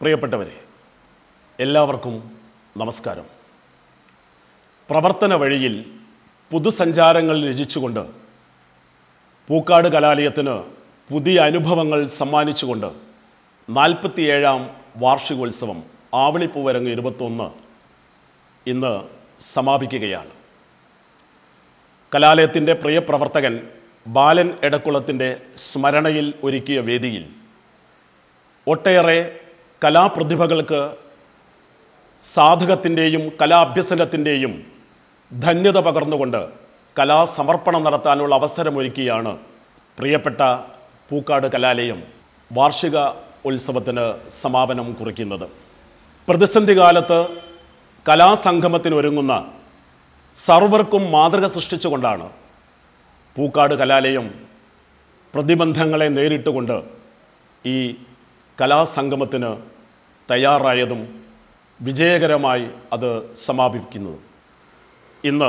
പ്രിയപ്പെട്ടവരെ എല്ലാവർക്കും നമസ്കാരം പ്രവർത്തന വഴിയിൽ പുതുസഞ്ചാരങ്ങൾ രചിച്ചുകൊണ്ട് പൂക്കാട് കലാലയത്തിന് പുതിയ അനുഭവങ്ങൾ സമ്മാനിച്ചുകൊണ്ട് നാൽപ്പത്തിയേഴാം വാർഷികോത്സവം ആവണിപ്പൂവരങ്ങ് ഇരുപത്തൊന്ന് ഇന്ന് സമാപിക്കുകയാണ് കലാലയത്തിൻ്റെ പ്രിയ പ്രവർത്തകൻ ബാലൻ എടക്കുളത്തിൻ്റെ സ്മരണയിൽ ഒരുക്കിയ വേദിയിൽ ഒട്ടേറെ കലാപ്രതിഭകൾക്ക് സാധകത്തിൻ്റെയും കലാഭ്യസനത്തിൻ്റെയും ധന്യത പകർന്നുകൊണ്ട് കലാസമർപ്പണം നടത്താനുള്ള അവസരമൊരുക്കിയാണ് പ്രിയപ്പെട്ട പൂക്കാട് കലാലയം വാർഷിക ഉത്സവത്തിന് സമാപനം കുറിക്കുന്നത് പ്രതിസന്ധി കാലത്ത് കലാസംഗമത്തിനൊരുങ്ങുന്ന സർവർക്കും മാതൃക സൃഷ്ടിച്ചുകൊണ്ടാണ് പൂക്കാട് കലാലയം പ്രതിബന്ധങ്ങളെ നേരിട്ടുകൊണ്ട് ഈ കലാസംഗമത്തിന് തയ്യാറായതും വിജയകരമായി അത് സമാപിക്കുന്നത് ഇന്ന്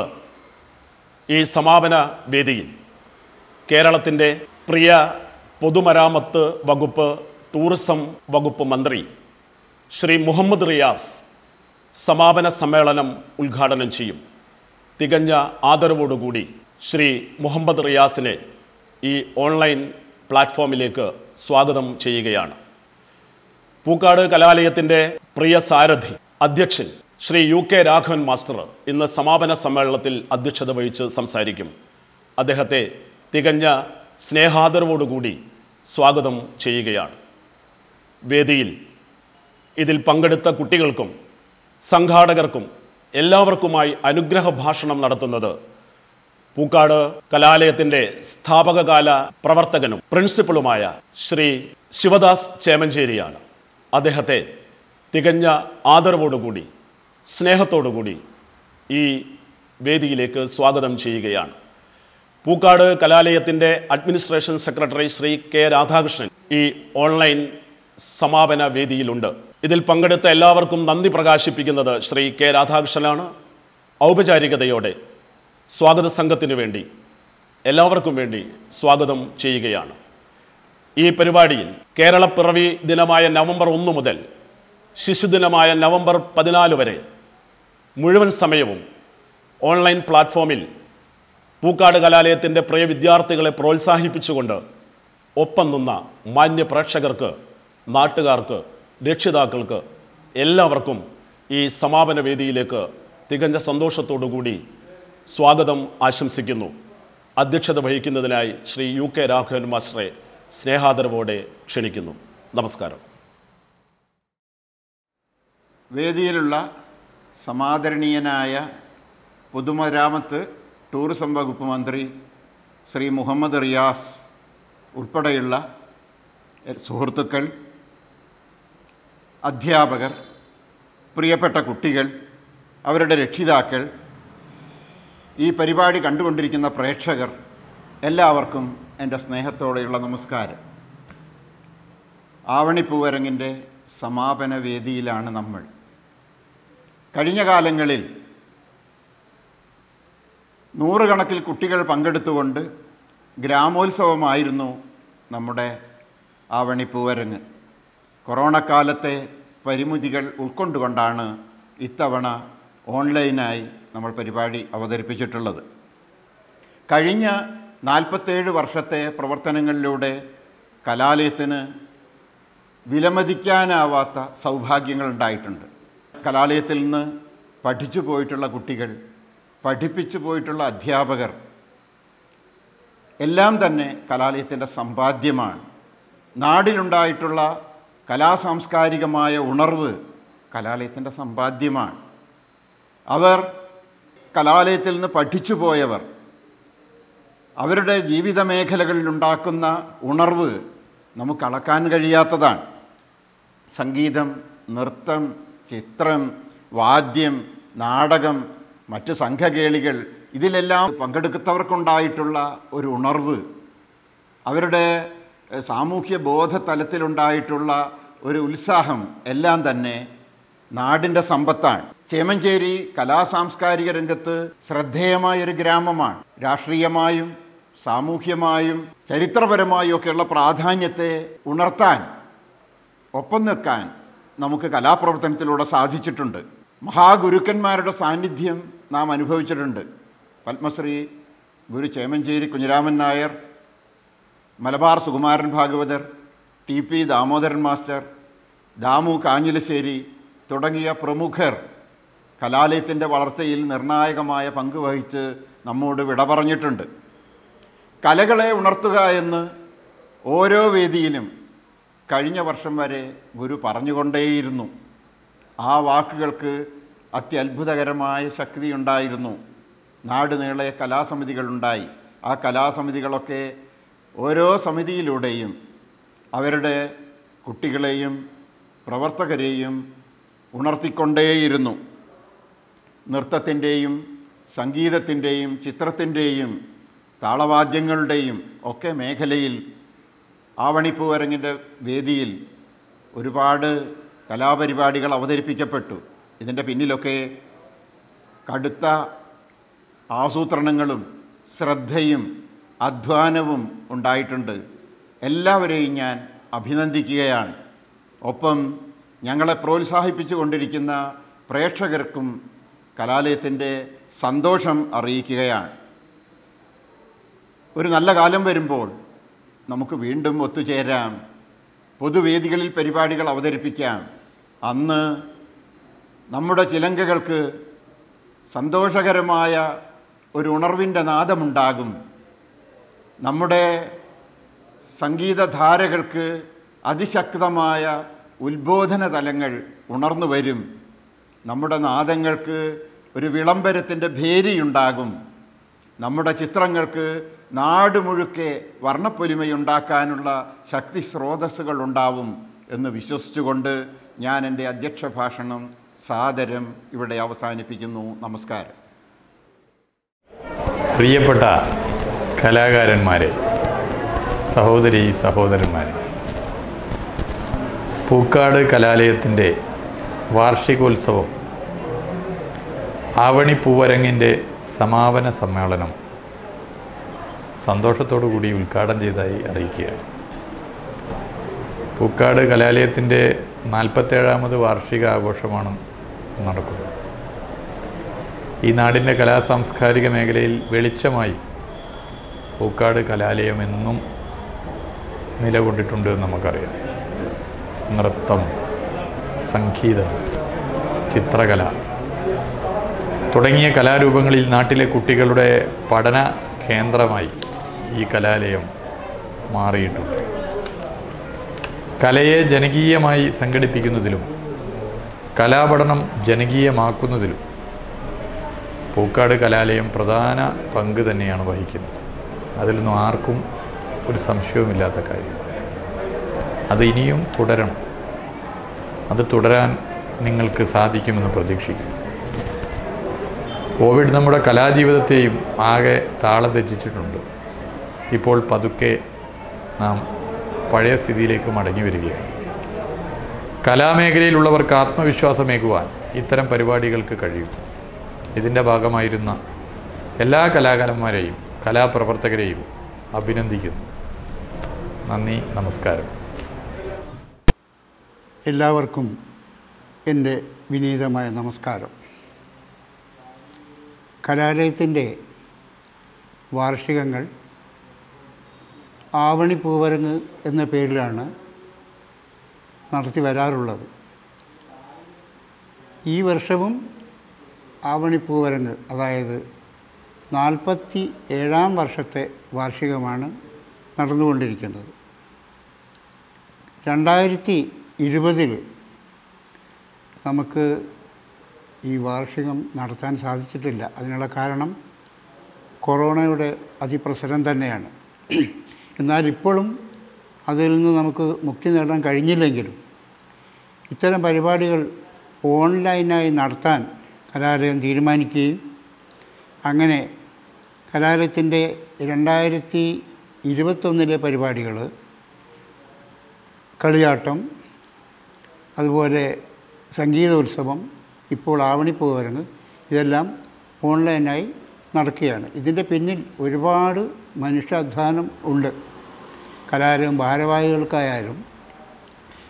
ഈ സമാപന വേദിയിൽ കേരളത്തിൻ്റെ പ്രിയ പൊതുമരാമത്ത് വകുപ്പ് ടൂറിസം വകുപ്പ് മന്ത്രി ശ്രീ മുഹമ്മദ് റിയാസ് സമാപന സമ്മേളനം ഉദ്ഘാടനം ചെയ്യും തികഞ്ഞ ആദരവോടുകൂടി ശ്രീ മുഹമ്മദ് റിയാസിനെ ഈ ഓൺലൈൻ പ്ലാറ്റ്ഫോമിലേക്ക് സ്വാഗതം ചെയ്യുകയാണ് പൂക്കാട് കലാലയത്തിൻ്റെ പ്രിയ സാരഥി അധ്യക്ഷൻ Shri U K Raghavan master ഇന്ന് സമാപന സമ്മേളനത്തിൽ അധ്യക്ഷത വഹിച്ച് സംസാരിക്കും അദ്ദേഹത്തെ തികഞ്ഞ സ്നേഹാദരവോടുകൂടി സ്വാഗതം ചെയ്യുകയാണ് വേദിയിൽ ഇതിൽ പങ്കെടുത്ത കുട്ടികൾക്കും സംഘാടകർക്കും എല്ലാവർക്കുമായി അനുഗ്രഹ ഭാഷണം നടത്തുന്നത് പൂക്കാട് കലാലയത്തിൻ്റെ സ്ഥാപകകാല പ്രവർത്തകനും പ്രിൻസിപ്പളുമായ ശ്രീ ശിവദാസ് ചേമഞ്ചേരിയാണ് അദ്ദേഹത്തെ തികഞ്ഞ ആദരവോടുകൂടി സ്നേഹത്തോടുകൂടി ഈ വേദിയിലേക്ക് സ്വാഗതം ചെയ്യുകയാണ് പൂക്കാട് കലാലയത്തിൻ്റെ administration secretary Shri K Radhakrishnan ഈ ഓൺലൈൻ സമാപന വേദിയിലുണ്ട് ഇതിൽ പങ്കെടുത്ത എല്ലാവർക്കും നന്ദി പ്രകാശിപ്പിക്കുന്നത് ശ്രീ കെ രാധാകൃഷ്ണനാണ് ഔപചാരികതയോടെ സ്വാഗത സംഘത്തിന് വേണ്ടി എല്ലാവർക്കും വേണ്ടി സ്വാഗതം ചെയ്യുകയാണ് ഈ പരിപാടിയിൽ കേരളപ്പിറവി ദിനമായ നവംബർ ഒന്ന് മുതൽ ശിശുദിനമായ നവംബർ പതിനാല് വരെ മുഴുവൻ സമയവും ഓൺലൈൻ പ്ലാറ്റ്ഫോമിൽ പൂക്കാട് കലാലയത്തിൻ്റെ പ്രിയ വിദ്യാർത്ഥികളെ പ്രോത്സാഹിപ്പിച്ചുകൊണ്ട് ഒപ്പം നിന്ന മാന്യ പ്രേക്ഷകർക്ക് നാട്ടുകാർക്ക് രക്ഷിതാക്കൾക്ക് എല്ലാവർക്കും ഈ സമാപന വേദിയിലേക്ക് തികഞ്ഞ സന്തോഷത്തോടു കൂടി സ്വാഗതം ആശംസിക്കുന്നു അധ്യക്ഷത വഹിക്കുന്നതിനായി ശ്രീ യു കെ രാഘവൻ മാസ്റ്ററെ സ്നേഹാദരവോടെ ക്ഷണിക്കുന്നു നമസ്കാരം വേദിയിലുള്ള സമാദരണീയനായ പൊതുമരാമത്ത് ടൂറിസം വകുപ്പ് മന്ത്രി ശ്രീ മുഹമ്മദ് റിയാസ് ഉൾപ്പെടെയുള്ള എ- സുഹൃത്തുക്കൾ അധ്യാപകർ പ്രിയപ്പെട്ട കുട്ടികൾ അവരുടെ രക്ഷിതാക്കൾ ഈ പരിപാടി കണ്ടുകൊണ്ടിരിക്കുന്ന പ്രേക്ഷകർ എല്ലാവർക്കും എൻ്റെ സ്നേഹത്തോടെയുള്ള നമസ്കാരം ആവണിപ്പൂവരങ്ങിൻ്റെ സമാപന വേദിയിലാണ് നമ്മൾ കഴിഞ്ഞ കാലങ്ങളിൽ നൂറുകണക്കിൽ കുട്ടികൾ പങ്കെടുത്തുകൊണ്ട് ഗ്രാമോത്സവമായിരുന്നു നമ്മുടെ ആവണിപ്പൂവരങ്ങ് കൊറോണ കാലത്തെ പരിമിതികൾ ഉൾക്കൊണ്ടുകൊണ്ടാണ് ഇത്തവണ ഓൺലൈനായി നമ്മൾ പരിപാടി അവതരിപ്പിച്ചിട്ടുള്ളത് കഴിഞ്ഞ നാൽപ്പത്തേഴ് വർഷത്തെ പ്രവർത്തനങ്ങളിലൂടെ കലാലയത്തിന് വിലമതിക്കാനാവാത്ത സൗഭാഗ്യങ്ങൾ ഉണ്ടായിട്ടുണ്ട് കലാലയത്തിൽ നിന്ന് പഠിച്ചു പോയിട്ടുള്ള കുട്ടികൾ പഠിപ്പിച്ചു പോയിട്ടുള്ള അധ്യാപകർ എല്ലാം തന്നെ കലാലയത്തിൻ്റെ സമ്പാദ്യമാണ് നാടിലുണ്ടായിട്ടുള്ള കലാസാംസ്കാരികമായ ഉണർവ് കലാലയത്തിൻ്റെ സമ്പാദ്യമാണ് അവർ കലാലയത്തിൽ നിന്ന് പഠിച്ചു പോയവർ അവരുടെ ജീവിത മേഖലകളിലുണ്ടാക്കുന്ന ഉണർവ് നമുക്ക് അളക്കാൻ കഴിയാത്തതാണ് സംഗീതം നൃത്തം ചിത്രം വാദ്യം നാടകം മറ്റു സംഘകേളികൾ ഇതിലെല്ലാം പങ്കെടുത്തവർക്കുണ്ടായിട്ടുള്ള ഒരു ഉണർവ് അവരുടെ എഹ്, സാമൂഹ്യ ബോധ തലത്തിലുണ്ടായിട്ടുള്ള ഒരു ഉത്സാഹം എല്ലാം തന്നെ നാടിൻ്റെ സമ്പത്താണ് ചേമഞ്ചേരി കലാസാംസ്കാരിക രംഗത്ത് ശ്രദ്ധേയമായ ഒരു ഗ്രാമമാണ് രാഷ്ട്രീയമായും സാമൂഹ്യമായും ചരിത്രപരമായും ഒക്കെയുള്ള പ്രാധാന്യത്തെ ഉണർത്താൻ ഒപ്പം നിൽക്കാൻ നമുക്ക് കലാപ്രവർത്തനത്തിലൂടെ സാധിച്ചിട്ടുണ്ട് മഹാഗുരുക്കന്മാരുടെ സാന്നിധ്യം നാം അനുഭവിച്ചിട്ടുണ്ട് Padmashri Guru Chemancheri Kunhiraman Nair Malabar Sukumaran Bhagavathar T P Damodaran master Damu Kanhilassery തുടങ്ങിയ പ്രമുഖർ കലാലയത്തിൻ്റെ വളർച്ചയിൽ നിർണായകമായ പങ്ക് വഹിച്ച് നമ്മോട് വിട പറഞ്ഞിട്ടുണ്ട് കലകളെ ഉണർത്തുക എന്ന് ഓരോ വേദിയിലും കഴിഞ്ഞ വർഷം വരെ ഗുരു പറഞ്ഞുകൊണ്ടേയിരുന്നു ആ വാക്കുകൾക്ക് അത്യത്ഭുതകരമായ ശക്തിയുണ്ടായിരുന്നു നാട് നീളെ കലാസമിതികളുണ്ടായി ആ കലാസമിതികളൊക്കെ ഓരോ സമിതിയിലൂടെയും അവരുടെ കുട്ടികളെയും പ്രവർത്തകരെയും ഉണർത്തിക്കൊണ്ടേയിരുന്നു നൃത്തത്തിൻ്റെയും സംഗീതത്തിൻ്റെയും ചിത്രത്തിൻ്റെയും താളവാദ്യങ്ങളുടെയും ഒക്കെ മേഖലയിൽ ആവണിപ്പൂവരങ്ങിൻ്റെ വേദിയിൽ ഒരുപാട് കലാപരിപാടികൾ അവതരിപ്പിക്കപ്പെട്ടു ഇതിൻ്റെ പിന്നിലൊക്കെ കടുത്ത ആസൂത്രണങ്ങളും ശ്രദ്ധയും അധ്വാനവും ഉണ്ടായിട്ടുണ്ട് എല്ലാവരെയും ഞാൻ അഭിനന്ദിക്കുകയാണ് ഒപ്പം ഞങ്ങളെ പ്രോത്സാഹിപ്പിച്ചു കൊണ്ടിരിക്കുന്ന പ്രേക്ഷകർക്കും കലാലയത്തിൻ്റെ സന്തോഷം അറിയിക്കുകയാണ് ഒരു നല്ല കാലം വരുമ്പോൾ നമുക്ക് വീണ്ടും ഒത്തുചേരാം പൊതുവേദികളിൽ പരിപാടികൾ അവതരിപ്പിക്കാം അന്ന് നമ്മുടെ ചിലങ്കകൾക്ക് സന്തോഷകരമായ ഒരു ഉണർവിൻ്റെ നാദമുണ്ടാകും നമ്മുടെ സംഗീതധാരകൾക്ക് അതിശക്തമായ ഉത്ബോധന തലങ്ങൾ ഉണർന്നു വരും നമ്മുടെ നാദങ്ങൾക്ക് ഒരു വിളംബരത്തിൻ്റെ ഭേരിയുണ്ടാകും നമ്മുടെ ചിത്രങ്ങൾക്ക് നാട് മുഴുക്കെ വർണ്ണപ്പൊലിമയുണ്ടാക്കാനുള്ള ശക്തി സ്രോതസ്സുകൾ ഉണ്ടാവും എന്ന് വിശ്വസിച്ചുകൊണ്ട് ഞാൻ എൻ്റെ അധ്യക്ഷ ഭാഷണം സാദരം ഇവിടെ അവസാനിപ്പിക്കുന്നു നമസ്കാരം പ്രിയപ്പെട്ട കലാകാരന്മാരെ സഹോദരി സഹോദരന്മാരെ പൂക്കാട് കലാലയത്തിൻ്റെ വാർഷികോത്സവം ആവണി പൂവരങ്ങിൻ്റെ സമാപന സമ്മേളനം സന്തോഷത്തോടു കൂടി ഉദ്ഘാടനം ചെയ്തതായി അറിയിക്കുകയാണ് പൂക്കാട് കലാലയത്തിൻ്റെ നാൽപ്പത്തേഴാമത് വാർഷിക ആഘോഷമാണ് നടക്കുന്നത് ഈ നാടിൻ്റെ കലാ സാംസ്കാരിക മേഖലയിൽ വെളിച്ചമായി പൂക്കാട് കലാലയം എന്നും നിലകൊണ്ടിട്ടുണ്ട് എന്ന് നമുക്കറിയാം നൃത്തം സംഗീതം ചിത്രകല തുടങ്ങിയ കലാരൂപങ്ങളിൽ നാട്ടിലെ കുട്ടികളുടെ പഠന കേന്ദ്രമായി ഈ കലാലയം മാറിയിട്ടുണ്ട് കലയെ ജനകീയമായി സംഘടിപ്പിക്കുന്നതിലും കലാപഠനം ജനകീയമാക്കുന്നതിലും പൂക്കാട് കലാലയം പ്രധാന പങ്ക് തന്നെയാണ് വഹിക്കുന്നത് അതിലൊന്നും ആർക്കും ഒരു സംശയവുമില്ലാത്ത കാര്യം അത് ഇനിയും തുടരണം അത് തുടരാൻ നിങ്ങൾക്ക് സാധിക്കുമെന്ന് പ്രതീക്ഷിക്കുന്നു കോവിഡ് നമ്മുടെ കലാജീവിതത്തെയും ആകെ താളം തെറ്റിച്ചിട്ടുണ്ട് ഇപ്പോൾ പതുക്കെ നാം പഴയ സ്ഥിതിയിലേക്ക് മടങ്ങി വരികയാണ് കലാമേഖലയിലുള്ളവർക്ക് ആത്മവിശ്വാസമേകുവാൻ ഇത്തരം പരിപാടികൾക്ക് കഴിയും ഇതിൻ്റെ ഭാഗമായിരുന്ന എല്ലാ കലാകാരന്മാരെയും കലാപ്രവർത്തകരെയും അഭിനന്ദിക്കുന്നു നന്ദി നമസ്കാരം എല്ലാവർക്കും എൻ്റെ വിനീതമായ നമസ്കാരം കലാലയത്തിൻ്റെ വാർഷികങ്ങൾ ആവണി പൂവരങ്ങ് എന്ന പേരിലാണ് നടത്തി വരാറുള്ളത് ഈ വർഷവും ആവണി പൂവരങ്ങ് അതായത് നാൽപ്പത്തി ഏഴാം വർഷത്തെ വാർഷികമാണ് നടന്നുകൊണ്ടിരിക്കുന്നത് രണ്ടായിരത്തി ഇരുപതിൽ നമുക്ക് ഈ വാർഷികം നടത്താൻ സാധിച്ചിട്ടില്ല അതിനുള്ള കാരണം കൊറോണയുടെ അതിപ്രസരം തന്നെയാണ് എന്നാൽ ഇപ്പോഴും അതിൽ നിന്ന് നമുക്ക് മുക്തി നേടാൻ കഴിഞ്ഞില്ലെങ്കിലും ഇത്തരം പരിപാടികൾ ഓൺലൈനായി നടത്താൻ കലാലയം തീരുമാനിക്കുകയും അങ്ങനെ കലാലയത്തിൻ്റെ രണ്ടായിരത്തി ഇരുപത്തൊന്നിലെ പരിപാടികൾ കളിയാട്ടം അതുപോലെ സംഗീതോത്സവം ഇപ്പോൾ ആവണിപ്പൂവരങ്ങ് ഇതെല്ലാം ഓൺലൈനായി നടക്കുകയാണ് ഇതിൻ്റെ പിന്നിൽ ഒരുപാട് മനുഷ്യാധ്വാനം ഉണ്ട് കലാലയം ഭാരവാഹികൾക്കായാലും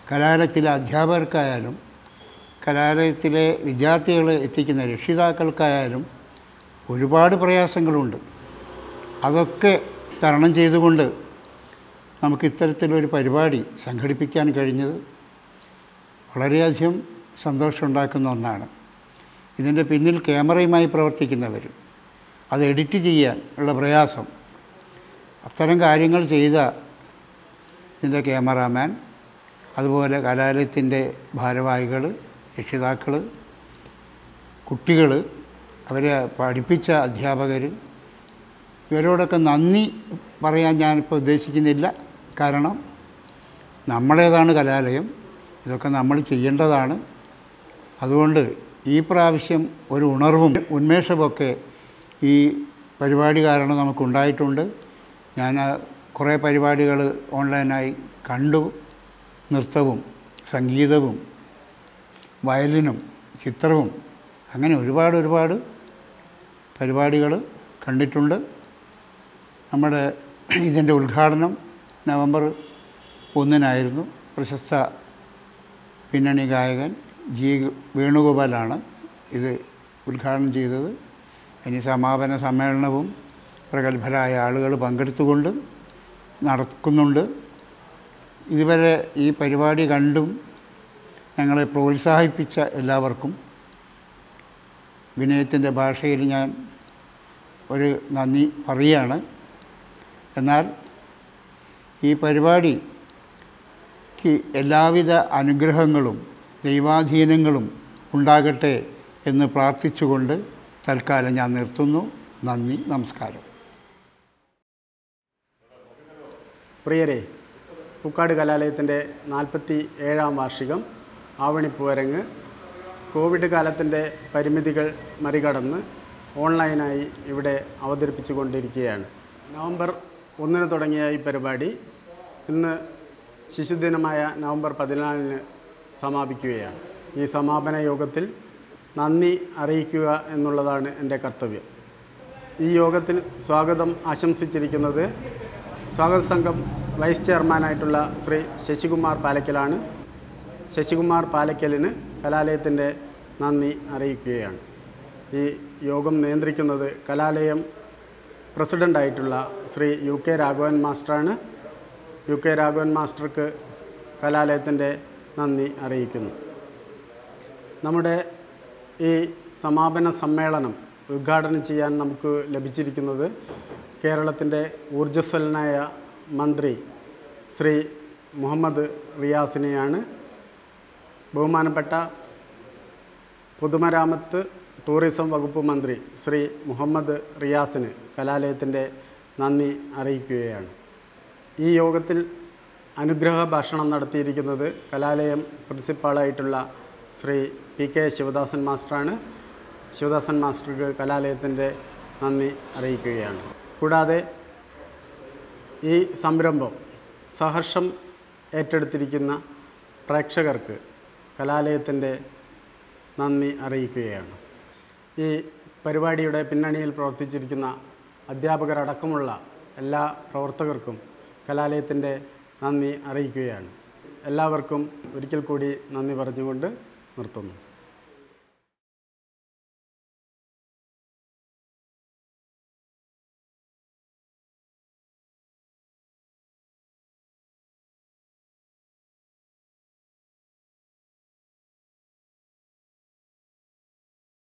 കലാലയത്തിലെ അധ്യാപകർക്കായാലും കലാലയത്തിലെ വിദ്യാർത്ഥികളെ എത്തിക്കുന്ന രക്ഷിതാക്കൾക്കായാലും ഒരുപാട് പ്രയാസങ്ങളുണ്ട് അതൊക്കെ തരണം ചെയ്തുകൊണ്ട് നമുക്ക് ഇത്തരത്തിലൊരു പരിപാടി സംഘടിപ്പിക്കാൻ കഴിഞ്ഞത് വളരെയധികം സന്തോഷമുണ്ടാക്കുന്ന ഒന്നാണ് ഇതിൻ്റെ പിന്നിൽ ക്യാമറയുമായി പ്രവർത്തിക്കുന്നവർ അത് എഡിറ്റ് ചെയ്യാൻ ഉള്ള പ്രയാസം അത്തരം കാര്യങ്ങൾ ചെയ്ത ഇതിൻ്റെ ക്യാമറാമാൻ അതുപോലെ കലാലയത്തിൻ്റെ ഭാരവാഹികൾ രക്ഷിതാക്കൾ കുട്ടികൾ അവരെ പഠിപ്പിച്ച അധ്യാപകർ ഇവരോടൊക്കെ നന്ദി പറയാൻ ഞാനിപ്പോൾ ഉദ്ദേശിക്കുന്നില്ല കാരണം നമ്മളേതാണ് കലാലയം ഇതൊക്കെ നമ്മൾ ചെയ്യേണ്ടതാണ് അതുകൊണ്ട് ഈ പ്രാവശ്യം ഒരു ഉണർവും ഉന്മേഷമൊക്കെ ഈ പരിപാടി കാരണം നമുക്കുണ്ടായിട്ടുണ്ട് ഞാൻ കുറേ പരിപാടികൾ ഓൺലൈനായി കണ്ടു നൃത്തവും സംഗീതവും വയലിനും ചിത്രവും അങ്ങനെ ഒരുപാട് ഒരുപാട് പരിപാടികൾ കണ്ടിട്ടുണ്ട് നമ്മുടെ ഇതിൻ്റെ ഉദ്ഘാടനം നവംബർ ഒന്നിനായിരുന്നു പ്രശസ്ത പിന്നണി ഗായകൻ ജി വേണുഗോപാലാണ് ഇത് ഉദ്ഘാടനം ചെയ്തത് ഇനി സമാപന സമ്മേളനവും പ്രഗത്ഭരായ ആളുകൾ പങ്കെടുത്തുകൊണ്ട് നടക്കുന്നുണ്ട് ഇതുവരെ ഈ പരിപാടി കണ്ടും ഞങ്ങളെ പ്രോത്സാഹിപ്പിച്ച എല്ലാവർക്കും വിനയത്തിൻ്റെ ഭാഷയിൽ ഞാൻ ഒരു നന്ദി പറയുകയാണ് എന്നാൽ ഈ പരിപാടിക്ക് എല്ലാവിധ അനുഗ്രഹങ്ങളും ദൈവാധീനങ്ങളും ഉണ്ടാകട്ടെ എന്ന് പ്രാർത്ഥിച്ചുകൊണ്ട് തൽക്കാലം ഞാൻ നിർത്തുന്നു നന്ദി നമസ്കാരം പ്രിയരെ പൂക്കാട് കലാലയത്തിൻ്റെ നാൽപ്പത്തി ഏഴാം വാർഷികം ആവണിപ്പൂവരങ്ങ് കോവിഡ് കാലത്തിൻ്റെ പരിമിതികൾ മറികടന്ന് ഓൺലൈനായി ഇവിടെ അവതരിപ്പിച്ചു കൊണ്ടിരിക്കുകയാണ് നവംബർ ഒന്നിന് തുടങ്ങിയ ഈ പരിപാടി ഇന്ന് ശിശുദിനമായ നവംബർ പതിനാലിന് സമാപിക്കുകയാണ് ഈ സമാപന യോഗത്തിൽ നന്ദി അറിയിക്കുക എന്നുള്ളതാണ് എൻ്റെ കർത്തവ്യം ഈ യോഗത്തിൽ സ്വാഗതം ആശംസിച്ചിരിക്കുന്നത് സ്വാഗത സംഘം വൈസ് ചെയർമാനായിട്ടുള്ള ശ്രീ ശശികുമാർ പാലക്കലാണ് ശശികുമാർ പാലക്കലിന് കലാലയത്തിൻ്റെ നന്ദി അറിയിക്കുകയാണ് ഈ യോഗം നിയന്ത്രിക്കുന്നത് കലാലയം പ്രസിഡൻ്റായിട്ടുള്ള ശ്രീ യു കെ രാഘവൻ മാസ്റ്ററാണ് യു കെ രാഘവൻ മാസ്റ്റർക്ക് കലാലയത്തിൻ്റെ നന്ദി അറിയിക്കുന്നു നമ്മുടെ ഈ സമാപന സമ്മേളനം ഉദ്ഘാടനം ചെയ്യാൻ നമുക്ക് ലഭിച്ചിരിക്കുന്നത് കേരളത്തിൻ്റെ ഊർജ്ജസ്വലനായ മന്ത്രി ശ്രീ മുഹമ്മദ് റിയാസിനെയാണ് ബഹുമാനപ്പെട്ട പൊതുമരാമത്ത് ടൂറിസം വകുപ്പ് മന്ത്രി ശ്രീ മുഹമ്മദ് റിയാസിന് കലാലയത്തിൻ്റെ നന്ദി അറിയിക്കുകയാണ് ഈ യോഗത്തിൽ അനുഗ്രഹ ഭാഷണം നടത്തിയിരിക്കുന്നത് കലാലയം പ്രിൻസിപ്പാളായിട്ടുള്ള ശ്രീ പി കെ ശിവദാസൻ മാസ്റ്ററാണ് ശിവദാസൻ മാസ്റ്റർക്ക് കലാലയത്തിൻ്റെ നന്ദി അറിയിക്കുകയാണ് കൂടാതെ ഈ സംരംഭം സഹർഷം ഏറ്റെടുത്തിരിക്കുന്ന പ്രേക്ഷകർക്ക് കലാലയത്തിൻ്റെ നന്ദി അറിയിക്കുകയാണ് ഈ പരിപാടിയുടെ പിന്നണിയിൽ പ്രവർത്തിച്ചിരിക്കുന്ന അധ്യാപകരടക്കമുള്ള എല്ലാ പ്രവർത്തകർക്കും കലാലയത്തിൻ്റെ നന്ദി അറിയിക്കുകയാണ് എല്ലാവർക്കും ഒരിക്കൽ കൂടി നന്ദി പറഞ്ഞുകൊണ്ട് നിർത്തുന്നു